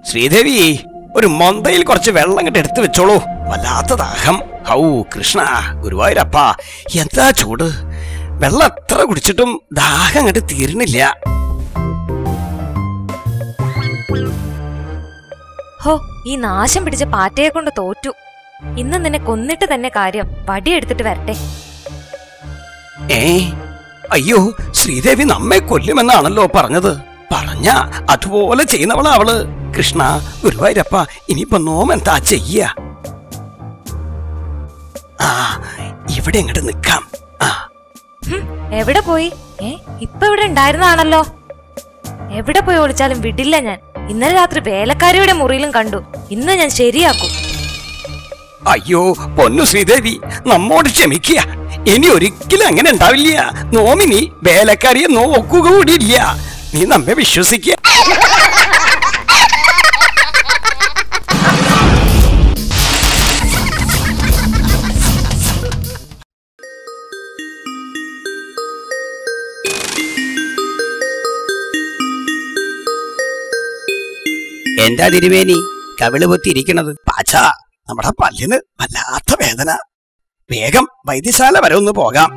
ശ്രീദേവി ഒരു മൊന്തയിൽ കുറച്ച് വെള്ളം കണ്ട് എടുത്തു വെച്ചോളൂ വല്ലാത്ത ദാഹം ഹൗ കൃഷ്ണ ഗുരുവായൂരപ്പ എന്താ ചൂട് വെള്ളം എത്ര കുടിച്ചിട്ടും ദാഹം കണ്ട് തീർന്നില്ല ഹോ ഈ നാശം പിടിച്ച പാറ്റയെ കൊണ്ട് തോറ്റു ഇന്ന് നിന്നെ കൊന്നിട്ട് തന്നെ കാര്യം വടിയെടുത്തിട്ട് വരട്ടെ ഏ അയ്യോ ശ്രീദേവി നമ്മെ കൊല്ലുമെന്നാണല്ലോ പറഞ്ഞത് പറഞ്ഞ അതുപോലെ ചെയ്യുന്നവളാ അവള് കൃഷ്ണ ഗുരുവായൂരപ്പ ഇനിയിപ്പോ നോം എന്താ ചെയ്യ ആ ഇവിടെ ഇങ്ങോട്ട് നിക്കാം ആ ഹും, എവിടെ പോയി ഏ ഇപ്പൊ ഇവിടെ ഉണ്ടായിരുന്നാണല്ലോ എവിടെ പോയി ഒളിച്ചാലും വിടില്ല ഞാൻ ഇന്നലെ രാത്രി വേലക്കാരിയുടെ മുറിയിലും കണ്ടു ഇന്ന് ഞാൻ ശരിയാക്കും അയ്യോ പൊന്നു ശ്രീദേവി നമ്മോട് ക്ഷമിക്കുക ഇനി ഒരിക്കലും അങ്ങനെ ഉണ്ടാവില്ല നോമിനി വേലക്കാരിയെ നോക്കുക കൂടിയില്ല നീ നമ്മെ വിശ്വസിക്കുക എന്താ തിരുവേനി കവിള് പൊത്തിയിരിക്കണത് പാച്ച നമ്മുടെ പല്ലിന് വല്ലാത്ത വേദന വേഗം വൈദ്യശാല വരെ ഒന്ന് പോകാം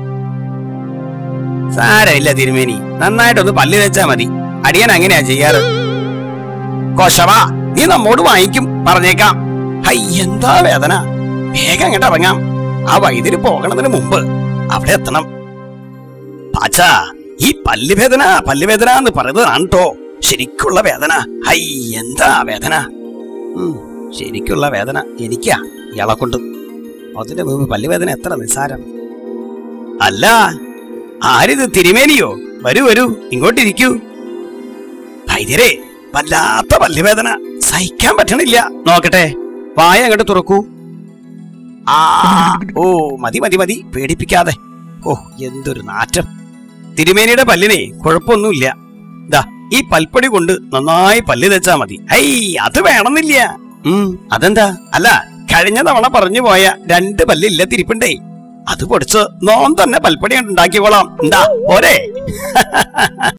സാരമില്ല തിരുമേനി നന്നായിട്ടൊന്ന് പല്ല് വെച്ചാ മതി അടിയൻ അങ്ങനെയാ ചെയ്യാറ് കോശവാ നീ നമ്മോട് വാങ്ങിക്കും പറഞ്ഞേക്കാം ഹൈ എന്താ വേദന വേഗം അങ്ങോട്ട് ഇറങ്ങാം ആ വൈദ്യുതി പോകണതിന് മുമ്പ് അവിടെ എത്തണം പാച്ച ഈ പല്ലുവേദന പല്ലുവേദന എന്ന് പറയുന്നതാണ് ട്ടോ ശരിക്കുള്ള വേദന ഹൈ എന്താ വേദന ഉം, ശരിക്കുള്ള വേദന എനിക്കാ ഇയാളെ കൊണ്ട് അതിന്റെ മുമ്പ് പല്ലുവേദന എത്ര നിസ്സാരം അല്ല ആരിത് തിരുമേനിയോ വരൂ വരൂ ഇങ്ങോട്ടിരിക്കൂ വൈദ്യരെ വല്ലാത്ത പല്ലുവേദന സഹിക്കാൻ പറ്റണില്ല നോക്കട്ടെ വായ അങ്ങോട്ട് തുറക്കൂ ആ ഓ മതി മതി മതി പേടിപ്പിക്കാതെ ഓ എന്തൊരു നാറ്റം തിരുമേനിയുടെ പല്ലിനെ കുഴപ്പമൊന്നുമില്ല ദാ ഈ പൽപ്പൊടി കൊണ്ട് നന്നായി പല്ല് തെച്ചാ മതി ഐ അത് വേണമെന്നില്ല ഉം അതെന്താ അല്ല കഴിഞ്ഞ തവണ പറഞ്ഞു പോയ രണ്ട് പല്ലില്ല തിരിപ്പുണ്ടേ അത് പൊടിച്ച് നോം തന്നെ പൽപ്പൊടി ഉണ്ടാക്കിക്കോളാം എന്താ പോരെ